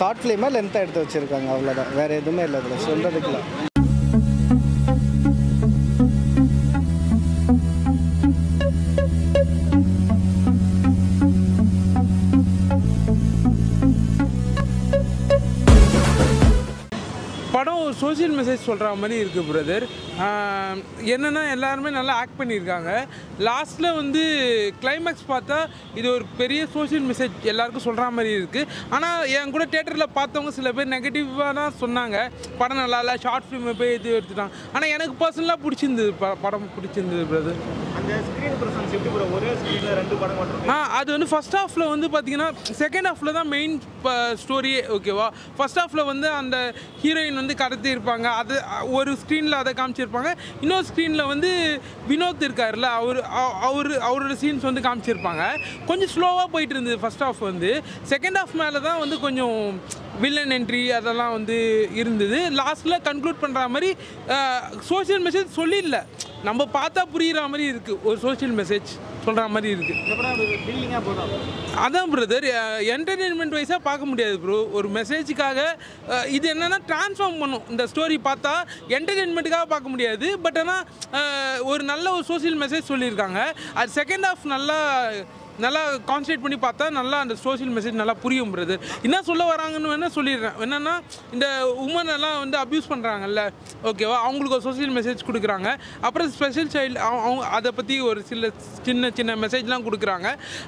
short ஃபிலிமாக லென்த்தாக எடுத்து வச்சுருக்காங்க அவ்வளோதான் வேறு எதுவுமே இல்லை இதில் சொல்கிறதுக்குலாம் படம் ஒரு சோஷியல் மெசேஜ் சொல்கிற மாதிரி இருக்குது பிரதர் என்னென்னா எல்லாருமே நல்லா ஆக்ட் பண்ணியிருக்காங்க லாஸ்ட்டில் வந்து கிளைமேக்ஸ் பார்த்தா இது ஒரு பெரிய சோஷியல் மெசேஜ் எல்லாருக்கும் சொல்கிற மாதிரி இருக்குது ஆனால் என் கூட தேட்டரில் பார்த்தவங்க சில பேர் நெகட்டிவாக தான் சொன்னாங்க படம் நல்லா இல்லை ஷார்ட் ஃபிலிமை போய் இது எடுத்துட்டாங்க ஆனால் எனக்கு பர்சனலாக பிடிச்சிருந்தது ப படம் பிடிச்சிருந்தது பிரதர் அந்த ஸ்க்ரீன் ப்ரெசன்ஸ் எப்படி ப்ரோ ஒரே ஸ்க்ரீனில் ரெண்டு படம் மட்டும் ஆ அது வந்து ஃபர்ஸ்ட் ஹாஃபில் வந்து பார்த்தீங்கன்னா செகண்ட் ஹாஃபில் தான் மெயின் ஸ்டோரியே ஓகேவா ஃபர்ஸ்ட் ஹாஃபில் வந்து அந்த ஹீரோயின் வந்து கடத்தி இருப்பாங்க அது அ- ஒரு ஸ்க்ரீனில் அதை காமிச்சிருப்பாங்க இன்னொரு ஸ்க்ரீனில் வந்து வினோத் இருக்கார்ல அவர் அவர் அவரோட சீன்ஸ் வந்து காமிச்சிருப்பாங்க கொஞ்சம் ஸ்லோவாக போயிட்டு இருந்தது ஃபர்ஸ்ட் ஹாஃப் வந்து செகண்ட் ஹாஃப் மேலே தான் வந்து கொஞ்சம் வில்லன் என்ட்ரி அதெல்லாம் வந்து இருந்தது லாஸ்ட்டில் கன்க்ளூட் பண்ணுற மாதிரி சோஷியல் மெசேஜ் சொல்லிடல நம்ம பார்த்தா புரிகிற மாதிரி இருக்குது ஒரு சோஷியல் மெசேஜ் சொல்கிற மாதிரி இருக்குது இந்த படம் ஒரு த்ரில்லிங்காக போதும் அதான் பிரதர் என்டர்டெயின்மெண்ட் வைஸாக பார்க்க முடியாது ப்ரோ ஒரு மெசேஜுக்காக அஹ், இது என்னென்னா ட்ரான்ஸ்ஃபார்ம் பண்ணும் இந்த ஸ்டோரி பார்த்தா என்டர்டெயின்மெண்ட்டுக்காக பார்க்க முடியாது பட் ஆனால் ஒரு நல்ல ஒரு சோஷியல் மெசேஜ் சொல்லியிருக்காங்க அது செகண்ட் ஹாஃப் நல்லா நல்லா கான்சன்ட்ரேட் பண்ணி பார்த்தா நல்லா அந்த சோஷியல் மெசேஜ் நல்லா புரியும் பிரதர் என்ன சொல்ல வராங்கன்னு வேணால் சொல்லிடுறேன் என்னென்னா இந்த உமன் எல்லாம் வந்து அப்யூஸ் பண்ணுறாங்கல்ல ஓகேவா அவங்களுக்கு ஒரு சோஷியல் மெசேஜ் கொடுக்குறாங்க அப்புறம் ஸ்பெஷல் சைல்டு அவங்க அதை பற்றி ஒரு சில சின்ன சின்ன மெசேஜ்லாம் கொடுக்குறாங்க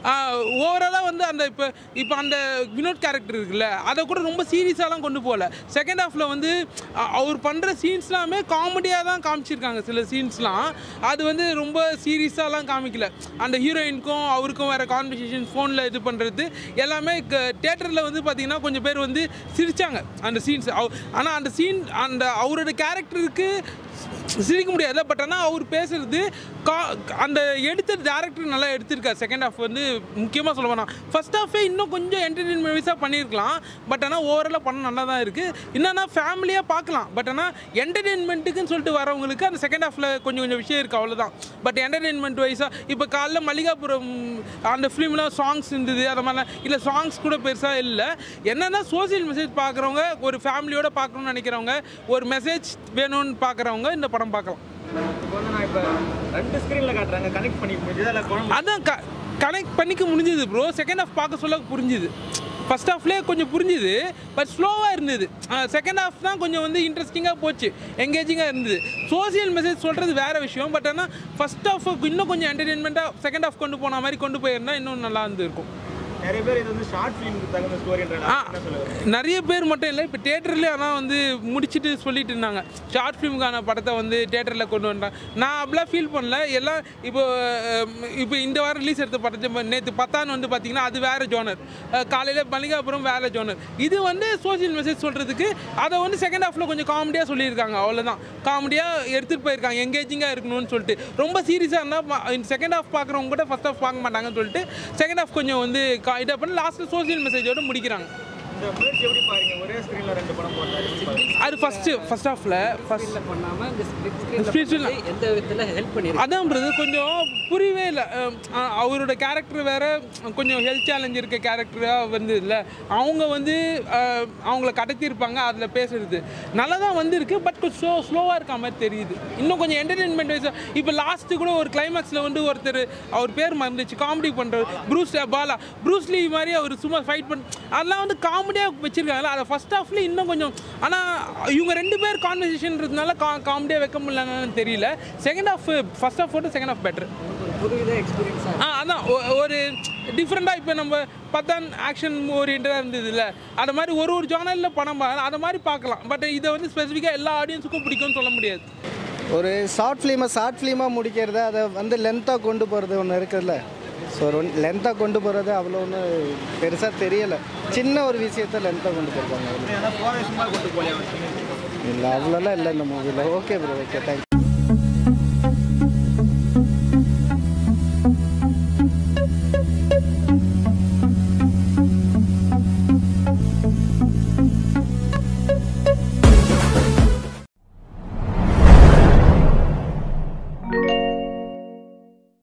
ஓவராலாக வந்து அந்த இப்போ இப்போ அந்த வினோத் கேரக்டர் இருக்குல்ல அதை கூட ரொம்ப சீரியஸாலாம் கொண்டு போகல செகண்ட் ஹாஃபில் வந்து அ- அவர் பண்ணுற சீன்ஸ்லாமே காமெடியாக தான் காமிச்சிருக்காங்க சில சீன்ஸ்லாம் அது வந்து ரொம்ப சீரியஸாலாம் காமிக்கல அந்த ஹீரோயினுக்கும் அவருக்கும் வேறு கான்வர்சேஷன் ஃபோனில் இது பண்ணுறது எல்லாமே தேட்டரில் வந்து பார்த்தீங்கன்னா கொஞ்சம் பேர் வந்து சிரிச்சாங்க அந்த சீன்ஸ் ஆனால் அந்த சீன் அந்த அவரோட கேரக்டருக்கு சிரிக்க முடியாது பட் ஆனால் அவர் பேசுறது கா அந்த எடுத்த டேரக்டர் நல்லா எடுத்திருக்காரு செகண்ட் ஹாஃப் வந்து முக்கியமாக சொல்ல வேணாம் ஃபர்ஸ்ட் ஹாஃபே இன்னும் கொஞ்சம் என்டர்டெயின்மெண்ட் வைஸாக பண்ணியிருக்கலாம் பட் ஆனால் ஓவராலாக பண்ண நல்லா தான் இருக்குது என்னன்னா ஃபேமிலியாக பார்க்கலாம் பட் ஆனால் என்டர்டெயின்மெண்ட்டுக்குன்னு சொல்லிட்டு வரவங்களுக்கு அந்த செகண்ட் ஹாஃபில் கொஞ்சம் கொஞ்சம் விஷயம் இருக்குது அவ்வளோதான் பட் என்டர்டெயின்மெண்ட் வைஸாக இப்போ காலைல மல்லிகாபுரம் அந்த ஃபிலிம்லாம் சாங்ஸ் இருந்தது அது மாதிரிலாம் இல்லை சாங்ஸ் கூட பெருசாக இல்லை என்னென்னா சோஷியல் மெசேஜ் பார்க்குறவங்க ஒரு ஃபேமிலியோட பார்க்கணும்னு நினைக்கிறவங்க ஒரு மெசேஜ் வேணும்னு பார்க்குறவங்க இந்த படம் பார்க்கலாம் இப்போ வந்து நான் இப்போ ரெண்டு ஸ்க்ரீனில் காட்டுறாங்க கனெக்ட் பண்ணி முடிஞ்சது அதில் குழம்பு அதான் க கனெக்ட் பண்ணிக்க முடிஞ்சது ப்ரோ செகண்ட் ஹாஃப் பார்க்க சொல்ல புரிஞ்சுது ஃபர்ஸ்ட் ஹாஃப்லேயே கொஞ்சம் புரிஞ்சுது பட் ஸ்லோவாக இருந்தது செகண்ட் ஹாஃப் தான் கொஞ்சம் வந்து இன்ட்ரெஸ்டிங்காக போச்சு எங்கேஜிங்காக இருந்தது சோஷியல் மெசேஜ் சொல்கிறது வேறு விஷயம் பட் ஆனால் ஃபர்ஸ்ட் ஹாஃப் இன்னும் கொஞ்சம் என்டர்டெயின்மெண்ட்டாக செகண்ட் ஹாஃப் கொண்டு போன மாதிரி கொண்டு போயிருந்தா இன்னும் நல்லா இருந்திருக்கும் நிறைய பேர் இது வந்து ஷார்ட் ஃபிலிமுக்கு தகுந்த ஸ்டோரின்றாங்க ஆ என்ன சொல்லுவாங்க நிறைய பேர் மட்டும் இல்லை இப்போ தேட்டர்லேயே ஆனால் வந்து முடிச்சுட்டு சொல்லிட்டு இருந்தாங்க ஷார்ட் ஃபிலிமுக்கான படத்தை வந்து தேட்டரில் கொண்டு வந்தாங்க நான் அப்படிலாம் ஃபீல் பண்ணல எல்லாம் இப்போ அஹ், இப்போ இந்த வாரம் ரிலீஸ் எடுத்த படத்தை நேற்று பத்தான்னு வந்து பார்த்தீங்கன்னா அது வேறு ஜோனர் காலையில் மல்லிகாபுரம் வேறு ஜோனர் இது வந்து சோஷியல் மெசேஜ் சொல்கிறதுக்கு அதை வந்து செகண்ட் ஹாஃபில் கொஞ்சம் காமெடியாக சொல்லியிருக்காங்க அவ்வளோதான் காமெடியாக எடுத்துகிட்டு போயிருக்காங்க எங்கேஜிங்காக இருக்கணும்னு சொல்லிட்டு ரொம்ப சீரியஸாக இருந்தால் செகண்ட் ஹாஃப் பார்க்குறவங்க கூட ஃபஸ்ட் ஹாஃப் பார்க்க மாட்டாங்கன்னு சொல்லிட்டு செகண்ட் ஹாஃப் கொஞ்சம் வந்து கா- இதை பண்ணி லாஸ்ட்டில் சோஷியல் மெசேஜோட முடிக்கிறாங்க இந்த முயற்சி எப்படி பாருங்க ஒரே ஸ்க்ரீனில் ரெண்டு படம் போட்டாரு அது ஃபஸ்ட்டு ஃபஸ்ட் ஹாஃபில் ஃபஸ்ட் பண்ணாம இந்த Split ஸ்பிளிட் screen ல- எந்த விதத்துல ஹெல்ப் பண்ணிருக்கு அதான் பிரதர் கொஞ்சம் புரியவே இல்லை அவரோட கேரக்டர் வேற கொஞ்சம் ஹெல்த் சேலஞ்ச் இருக்க கேரக்டராக வந்து இல்லை அவங்க வந்து அஹ், அவங்கள கடத்தியிருப்பாங்க அதில் பேசுறது நல்லா தான் வந்திருக்கு பட் கொஞ்சம் ஸ்லோ ஸ்லோவாக இருக்க மாதிரி தெரியுது இன்னும் கொஞ்சம் என்டர்டெயின்மெண்ட் வைஸாக இப்போ லாஸ்ட்டு கூட ஒரு கிளைமேக்ஸில் வந்து ஒருத்தர் அவர் பேர் மறந்துச்சு காமெடி பண்ணுறாரு ப்ரூஸ் பாலா ப்ரூஸ்லி மாதிரி அவர் சும்மா ஃபைட் பண்ண அதெல்லாம் வந்து காமெடியாக வச்சுருக்காங்களா அதை ஃபஸ்ட் ஹாஃப்ல இன்னும் கொஞ்சம் ஆனால் இவங்க ரெண்டு பேர் கான்வர்சேஷன்றதுனால கா காமெடியாக வைக்க முடியலன்னு தெரியல செகண்ட் ஹாஃப் ஃபர்ஸ்ட் ஹாஃப் விட செகண்ட் ஹாஃப் பெட்டர் ஒரு புதுவித எக்ஸ்பீரியன்ஸாக ஆ அதான் ஒ- ஒரு டிஃப்ரெண்ட்டாக இப்போ நம்ம பத்தான் ஆக்ஷன் ஓரியன்டாக இருந்தது இல்லை அது மாதிரி ஒரு ஒரு ஜானலில் படம் பா அதை மாதிரி பார்க்கலாம் பட் இதை வந்து ஸ்பெசிஃபிக்காக எல்லா ஆடியன்ஸுக்கும் பிடிக்கும்னு சொல்ல முடியாது ஒரு ஷார்ட் ஃபிலிமை ஷார்ட் ஃபிலிமாக முடிக்கிறது அதை வந்து லென்த்தாக கொண்டு போகிறது ஒன்று இருக்குதுல்ல ஸோ லென்த்தாக கொண்டு போகிறது அவ்வளோ ஒன்றும் பெருசாக தெரியலை சின்ன ஒரு விஷயத்தை லென்த்தாக கொண்டு போயிருக்காங்க ஏன்னா போதை சும்மா கொண்டு போகலையா இல்லை அவ்வளோலாம் இல்லை இந்த மூவியில் ஓகே ப்ரோ ஓகே தேங்க்யூ